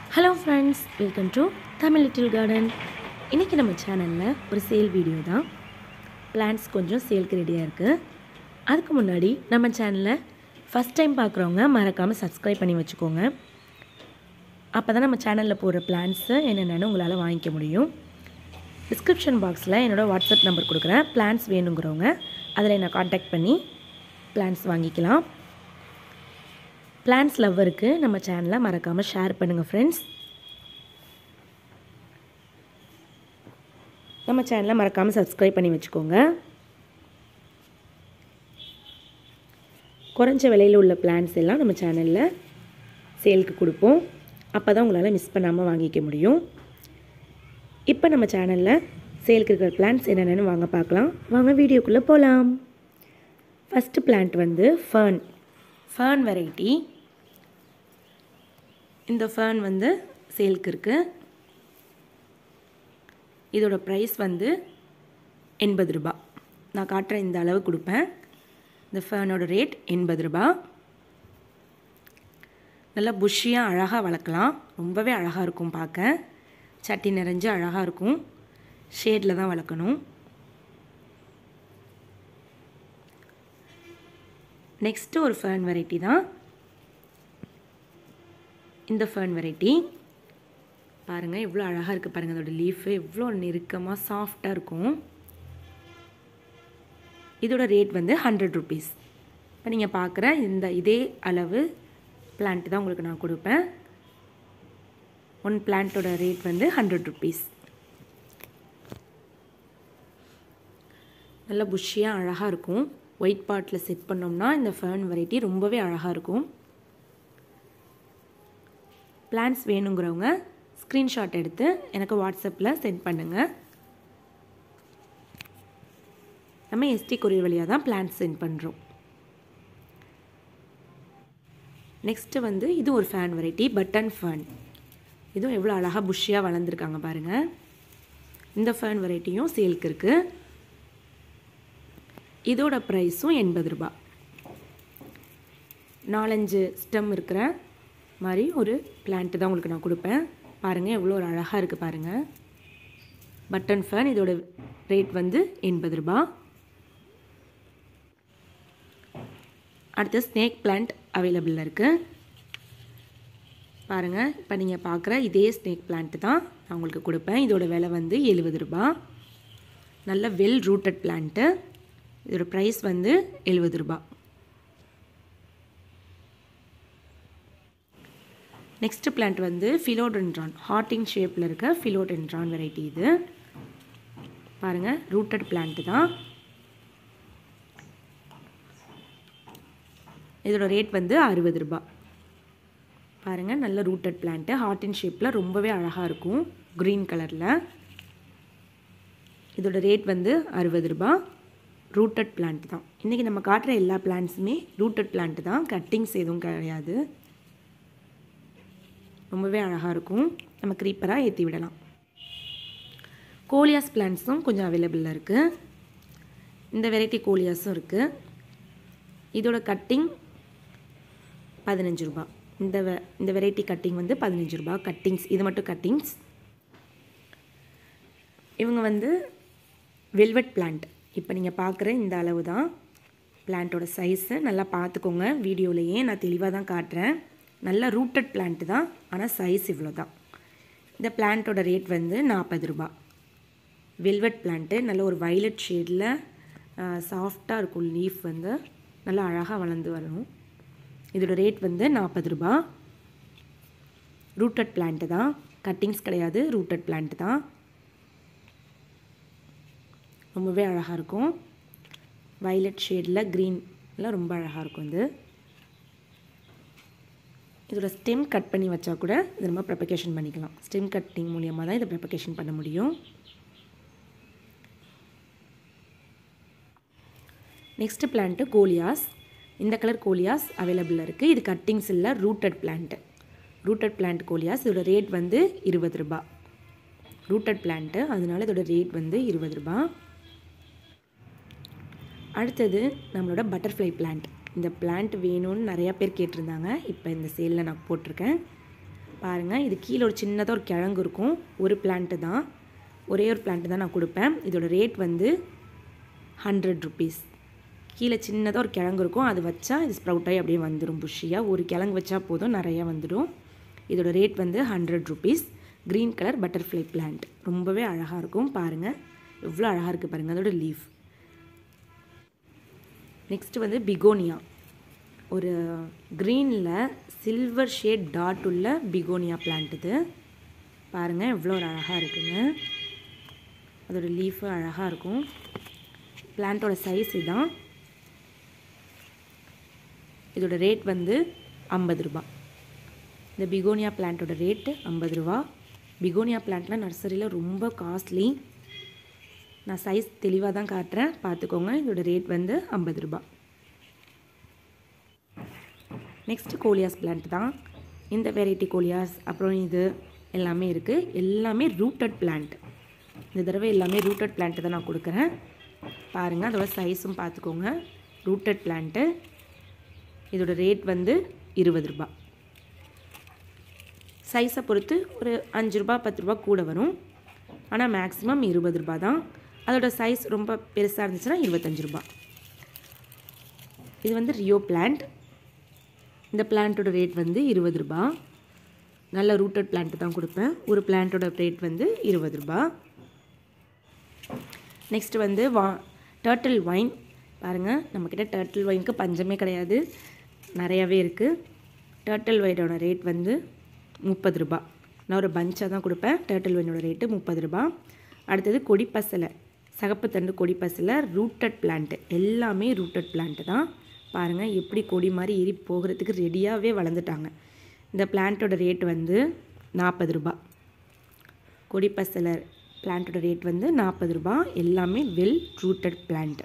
hello friends welcome to Tamil Little Garden இன்றைக்கி நம்ம சேனலில் ஒரு சேல் வீடியோ தான் பிளான்ஸ் கொஞ்சம் சேல்க்கு ரெடியாக இருக்குது அதுக்கு முன்னாடி நம்ம சேனலை ஃபஸ்ட் டைம் பார்க்குறவங்க மறக்காமல் சப்ஸ்கிரைப் பண்ணி வச்சுக்கோங்க அப்போ தான் நம்ம சேனலில் போடுற பிளான்ஸு என்னென்னு உங்களால் வாங்கிக்க முடியும் டிஸ்கிரிப்ஷன் பாக்ஸில் என்னோடய வாட்ஸ்அப் நம்பர் கொடுக்குறேன் பிளான்ஸ் வேணுங்கிறவங்க அதில் என்னை காண்டாக்ட் பண்ணி பிளான்ஸ் வாங்கிக்கலாம் பிளான்ஸ் லவ்வருக்கு நம்ம சேனலை மறக்காமல் ஷேர் பண்ணுங்கள் ஃப்ரெண்ட்ஸ் நம்ம சேனலை மறக்காமல் சப்ஸ்கிரைப் பண்ணி வச்சுக்கோங்க குறைஞ்ச விலையில் உள்ள பிளான்ஸ் எல்லாம் நம்ம சேனலில் சேலுக்கு கொடுப்போம் அப்போ தான் உங்களால் மிஸ் பண்ணாமல் வாங்கிக்க முடியும் இப்போ நம்ம சேனலில் சேலுக்கு இருக்கிற பிளான்ஸ் என்னென்னு வாங்க பார்க்கலாம் வாங்க வீடியோக்குள்ளே போகலாம் ஃபஸ்ட்டு பிளான்ட் வந்து ஃபர்ன் ஃபர்ன் வெரைட்டி இந்த ஃபர்ன் வந்து சேலுக்கு இருக்குது இதோட ப்ரைஸ் வந்து எண்பது ரூபா நான் காட்டுற இந்த அளவு கொடுப்பேன் இந்த ஃபேனோட ரேட் எண்பது ரூபா நல்லா புஷ்ஷியாக அழகாக வளர்க்கலாம் ரொம்பவே அழகாக இருக்கும் பார்க்க சட்டி நிறைஞ்சு அழகாக இருக்கும் ஷேடில் தான் வளர்க்கணும் நெக்ஸ்ட்டு ஒரு ஃபேன் வெரைட்டி தான் இந்த ஃபேன் வெரைட்டி பாருங்கள் எவ்வளோ அழகாக இருக்குது பாருங்கள் அதோட லீஃபு எவ்வளோ நெருக்கமாக சாஃப்டாக இருக்கும் இதோட ரேட் வந்து ஹண்ட்ரட் ருபீஸ் இப்போ நீங்கள் பார்க்குற இந்த இதே அளவு பிளான்ட் தான் உங்களுக்கு நான் கொடுப்பேன் ஒன் பிளான்ட்டோட ரேட் வந்து ஹண்ட்ரட் ருபீஸ் நல்லா புஷ்ஷியாக அழகாக இருக்கும் ஒயிட் பாட்டில் செட் பண்ணோம்னா இந்த ஃபேன் வெரைட்டி ரொம்பவே அழகாக இருக்கும் பிளான்ஸ் வேணுங்கிறவங்க ஸ்க்ரீன்ஷாட் எடுத்து எனக்கு வாட்ஸ்அப்பில் சென்ட் பண்ணுங்கள் நம்ம எஸ்டி கொரியர் வழியாக தான் பிளான்ஸ் சென்ட் பண்ணுறோம் நெக்ஸ்ட்டு வந்து இது ஒரு ஃபேன் வெரைட்டி பட்டன் ஃபேன் இதுவும் எவ்வளோ அழகாக புஷ்ஷியாக வளர்ந்துருக்காங்க பாருங்கள் இந்த ஃபேன் வெரைட்டியும் சேலுக்கு இருக்குது இதோட ப்ரைஸும் எண்பது ரூபா நாலஞ்சு ஸ்டெம் இருக்கிற மாதிரி ஒரு பிளான்ட்டு தான் உங்களுக்கு நான் கொடுப்பேன் பாருங்கள் எவ்வளோ ஒரு அழகாக இருக்குது பாருங்கள் பட்டன் ஃபேன் இதோட ரேட் வந்து எண்பது ரூபா அடுத்து ஸ்னேக் பிளான்ட் அவைலபிளில் இருக்குது பாருங்கள் இப்போ நீங்கள் பார்க்குற இதே ஸ்னேக் பிளான்ட்டு தான் நான் உங்களுக்கு கொடுப்பேன் இதோட விலை வந்து எழுபது ரூபா நல்ல வெல் ரூட்டட் பிளான்ட்டு இதோட ப்ரைஸ் வந்து எழுபது ரூபா நெக்ஸ்ட்டு பிளான்ட் வந்து ஃபிலோடென்ட்ரான் ஹார்டிங் ஷேப்பில் இருக்க ஃபிலோடென்ட்ரான் வெரைட்டி இது பாருங்கள் ரூட்டட் பிளான்ட்டு தான் இதோட ரேட் வந்து அறுபது ரூபா பாருங்கள் நல்ல ரூட்டட் பிளான்ட்டு ஹார்டின் ஷேப்பில் ரொம்பவே அழகாக இருக்கும் க்ரீன் கலரில் இதோட ரேட் வந்து அறுபது ரூபா ரூட்டட் பிளான்ட் தான் இன்றைக்கி நம்ம காட்டுற எல்லா பிளான்ஸுமே ரூட்டட் பிளான்ட் தான் கட்டிங்ஸ் எதுவும் கிடையாது ரொம்பவே அழகாக இருக்கும் நம்ம க்ரீப்பராக ஏற்றி விடலாம் கோலியாஸ் பிளான்ஸும் கொஞ்சம் அவைலபிளில் இருக்குது இந்த வெரைட்டி கோலியாஸும் இருக்குது இதோட கட்டிங் பதினஞ்சு ரூபா இந்த வெ இந்த வெரைட்டி கட்டிங் வந்து பதினஞ்சு ரூபா கட்டிங்ஸ் இது மட்டும் கட்டிங்ஸ் இவங்க வந்து வெல்வெட் பிளான்ட் இப்போ நீங்கள் பார்க்குற இந்த அளவு தான் பிளான்ட்டோட சைஸு நல்லா பார்த்துக்கோங்க வீடியோலையே நான் தெளிவாக தான் காட்டுறேன் நல்ல ரூட்டட் பிளான்ட்டு தான் ஆனால் சைஸ் இவ்வளோ தான் இந்த பிளான்ட்டோட ரேட் வந்து நாற்பது ரூபா வெல்வெட் பிளான்ட்டு நல்ல ஒரு வைலட் ஷேடில் சாஃப்டாக இருக்கும் லீஃப் வந்து நல்லா அழகாக வளர்ந்து வரும் இதோட ரேட் வந்து நாற்பது ரூபா ரூட்டட் பிளான்ட்டு தான் கட்டிங்ஸ் கிடையாது ரூட்டட் பிளான்ட்டு தான் ரொம்பவே அழகாக இருக்கும் வைலட் ஷேடில் க்ரீன்லாம் ரொம்ப அழகாக இருக்கும் இது இதோட ஸ்டெம் கட் பண்ணி வச்சா கூட இது நம்ம ப்ரெப்பகேஷன் பண்ணிக்கலாம் ஸ்டெம் கட்டிங் மூலியமாக தான் இதை ப்ரெப்பகேஷன் பண்ண முடியும் நெக்ஸ்ட்டு பிளான்ட்டு கோலியாஸ் இந்த கலர் கோலியாஸ் அவைலபிளில் இருக்குது இது கட்டிங்ஸ் இல்லை rooted plant rooted plant coleus இதோட ரேட் வந்து இருபது ரூபா ரூட்டட் பிளான்ட்டு அதனால இதோட ரேட் வந்து இருபது ரூபா அடுத்தது நம்மளோட பட்டர்ஃப்ளை பிளான்ட் இந்த பிளான்ட் வேணும்னு நிறையா பேர் கேட்டிருந்தாங்க இப்போ இந்த சேலில் நான் போட்டிருக்கேன் பாருங்கள் இது கீழே ஒரு சின்னதாக ஒரு கிழங்கு இருக்கும் ஒரு பிளான்ட்டு தான் ஒரே ஒரு பிளான்ட்டு தான் நான் கொடுப்பேன் இதோட ரேட் வந்து ஹண்ட்ரட் ருபீஸ் கீழே சின்னதாக ஒரு கிழங்கு இருக்கும் அது வச்சா இது ஸ்ப்ரவுட் ஆகி அப்படியே வந்துடும் புஷ்ஷியாக ஒரு கிழங்கு வச்சா போதும் நிறையா வந்துடும் இதோட ரேட் வந்து hundred rupees green colour butterfly plant ரொம்பவே அழகாக இருக்கும் பாருங்கள் எவ்வளோ அழகாக இருக்குது பாருங்கள் அதோட லீஃப் நெக்ஸ்ட்டு வந்து பிகோனியா ஒரு க்ரீனில் சில்வர் ஷேட் டாட் உள்ள பிகோனியா பிளான்ட் இது பாருங்கள் எவ்வளோ ஒரு அழகாக இருக்குங்க அதோட லீஃபு அழகாக இருக்கும் பிளான்ட்டோட சைஸ் இதுதான் இதோட ரேட் வந்து ஐம்பது ரூபா இந்த பிகோனியா பிளான்ட்டோட ரேட்டு ஐம்பது ரூபா பிகோனியா பிளான்ட்லாம் நர்சரியில் ரொம்ப காஸ்ட்லி நான் சைஸ் தெளிவாக தான் காட்டுறேன் பார்த்துக்கோங்க இதோட ரேட் வந்து ஐம்பது ரூபா நெக்ஸ்ட்டு கோலியாஸ் பிளான்ட் தான் இந்த வெரைட்டி கோலியாஸ் அப்புறம் இது எல்லாமே இருக்குது எல்லாமே ரூட்டட் பிளான்ட் இந்த தடவை எல்லாமே ரூட்டட் பிளான்ட்டு தான் நான் கொடுக்குறேன் பாருங்கள் அதோட சைஸும் பார்த்துக்கோங்க ரூட்டட் பிளான்ட்டு இதோட ரேட் வந்து இருபது ரூபா சைஸை பொறுத்து ஒரு அஞ்சு ரூபா பத்து ரூபா கூட வரும் ஆனால் மேக்ஸிமம் இருபது ரூபா தான் அதோட சைஸ் ரொம்ப பெருசாக இருந்துச்சுன்னா இருபத்தஞ்சு ரூபா இது வந்து ரியோ பிளான்ட் இந்த பிளான்ட்டோட ரேட் வந்து இருபது ரூபா நல்ல ரூட்டட் பிளான்ட் தான் கொடுப்பேன் ஒரு பிளான்ட்டோட ரேட் வந்து இருபது ரூபா நெக்ஸ்ட் வந்து வா டர்ட்டில் வைன் பாருங்கள் நம்மக்கிட்ட டர்ட்டில் வைனுக்கு பஞ்சமே கிடையாது நிறையாவே இருக்குது டர்ட்டில் வைனோட ரேட் வந்து முப்பது ரூபா நான் ஒரு பஞ்சாக தான் கொடுப்பேன் டர்ட்டில் வைனோட ரேட்டு முப்பது ரூபா அடுத்தது கொடிப்பசலை சகப்பு தண்டு கொடிப்பசலை ரூட்டட் பிளான்ட்டு எல்லாமே ரூட்டட் பிளான்ட்டு தான் பாருங்கள் எப்படி கொடி மாதிரி ஏறி போகிறதுக்கு ரெடியாகவே வளர்ந்துட்டாங்க இந்த பிளான்ட்டோட ரேட் வந்து நாற்பது ரூபா கொடிப்பசலை பிளான்ட்டோட ரேட் வந்து நாற்பது ரூபா எல்லாமே வெல் ரூட்டட் பிளான்ட்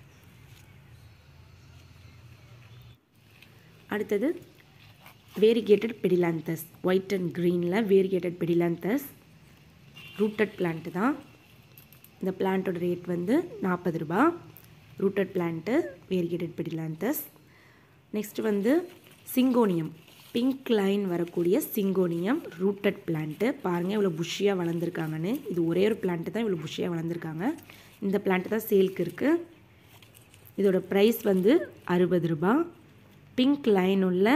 அடுத்தது வேரிகேட்டட் பெடிலாந்தஸ் ஒயிட் அண்ட் க்ரீனில் வேரிகேட்டட் பெடிலாந்தஸ் ரூட்டட் பிளான்ட்டு தான் இந்த பிளான்ட்டோட ரேட் வந்து நாற்பது ரூபா rooted plant variegated pedilanthus next வந்து சிங்கோனியம் பிங்க் லைன் வரக்கூடிய சிங்கோனியம் ரூட்டட் பிளான்ட்டு பாருங்கள் இவ்வளோ புஷ்ஷியாக வளர்ந்துருக்காங்கன்னு இது ஒரே ஒரு பிளான்ட்டு தான் இவ்வளோ புஷ்ஷியாக வளர்ந்துருக்காங்க இந்த பிளான்ட்டு தான் சேல்க்கு இருக்குது இதோட ப்ரைஸ் வந்து அறுபது ரூபா பிங்க் லைன் உள்ள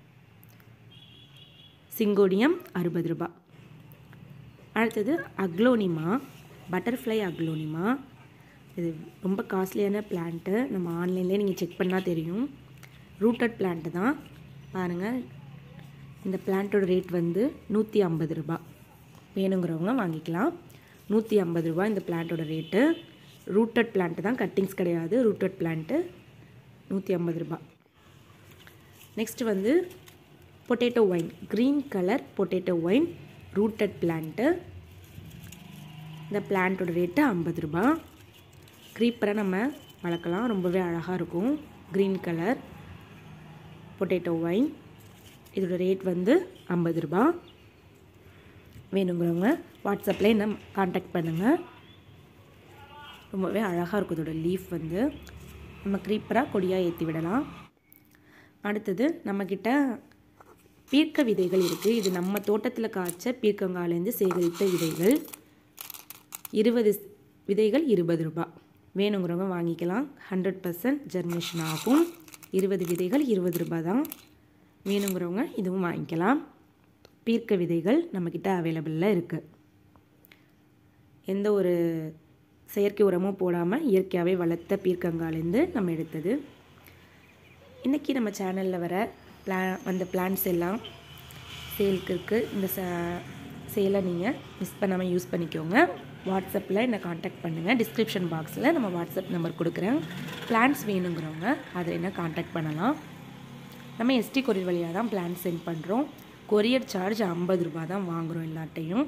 சிங்கோனியம் அறுபது ரூபா அடுத்தது அக்லோனிமா பட்டர்ஃப்ளை அக்லோனிமா இது ரொம்ப காஸ்ட்லியான பிளான்ட்டு நம்ம ஆன்லைன்லேயே நீங்கள் செக் பண்ணால் தெரியும் ரூட்டட் பிளான்ட்டு தான் பாருங்கள் இந்த பிளான்ட்டோட ரேட் வந்து நூற்றி ஐம்பது ரூபா வேணுங்கிறவங்க வாங்கிக்கலாம் நூற்றி ஐம்பது ரூபா இந்த பிளான்ட்டோட ரேட்டு ரூட்டட் பிளான்ட்டு தான் கட்டிங்ஸ் கிடையாது ரூட்டட் பிளான்ட்டு நூற்றி ஐம்பது ரூபா நெக்ஸ்ட் வந்து potato vine green colour potato vine rooted plant இந்த பிளான்ட்டோட ரேட்டு ஐம்பது ரூபா க்ரீப்பரை நம்ம வளர்க்கலாம் ரொம்பவே அழகாக இருக்கும் க்ரீன் கலர் பொட்டேட்டோ ஒயின் இதோட ரேட் வந்து ஐம்பது ரூபா வேணுங்கிறவங்க வாட்ஸ்அப்பில் என்ன காண்டாக்ட் பண்ணுங்கள் ரொம்பவே அழகாக இருக்கும் இதோட லீஃப் வந்து நம்ம க்ரீப்பராக கொடியாக ஏற்றி விடலாம் அடுத்தது நம்மக்கிட்ட பீர்க்க விதைகள் இருக்குது இது நம்ம தோட்டத்தில் காய்ச்ச பீர்க்கங்காலேருந்து சேகரித்த விதைகள் இருபது விதைகள் இருபது ரூபா வேணுங்கிறவங்க வாங்கிக்கலாம் ஹண்ட்ரட் பர்சன்ட் ஜெர்மினேஷன் ஆகும் இருபது விதைகள் இருபது ரூபா தான் வேணுங்கிறவங்க இதுவும் வாங்கிக்கலாம் பீர்க்க விதைகள் நம்மக்கிட்ட அவைலபிளில் இருக்குது எந்த ஒரு செயற்கை உரமும் போடாமல் இயற்கையாகவே வளர்த்த பீர்க்கங்காலேருந்து நம்ம எடுத்தது இன்றைக்கி நம்ம சேனலில் வர பிளா வந்த பிளான்ஸ் எல்லாம் சேலுக்கு இருக்குது இந்த ச சேலை நீங்கள் மிஸ் பண்ணாமல் யூஸ் பண்ணிக்கோங்க வாட்ஸ்அப்பில் என்னை காண்டாக்ட் பண்ணுங்கள் டிஸ்கிரிப்ஷன் பாக்ஸில் நம்ம வாட்ஸ்அப் நம்பர் கொடுக்குறேன் பிளான்ஸ் வேணுங்கிறவங்க அதில் என்ன காண்டாக்ட் பண்ணலாம் நம்ம எஸ்டி கொரியர் வழியாக தான் பிளான் சென்ட் பண்ணுறோம் கொரியர் சார்ஜ் ஐம்பது ரூபா தான் வாங்குகிறோம் எல்லாட்டையும்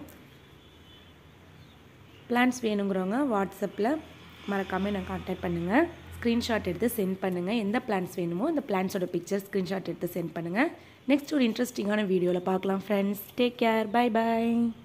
பிளான்ஸ் வேணுங்கிறவங்க வாட்ஸ்அப்பில் மறக்காமல் என்னை காண்டாக்ட் பண்ணுங்கள் ஸ்க்ரீன்ஷாட் எடுத்து சென்ட் பண்ணுங்கள் எந்த பிளான்ஸ் வேணுமோ அந்த பிளான்ஸோட பிக்சர் ஸ்க்ரீன்ஷாட் எடுத்து சென்ட் பண்ணுங்கள் நெக்ஸ்ட் ஒரு இன்ட்ரெஸ்டிங்கான வீடியோவில் பார்க்கலாம் friends take care bye by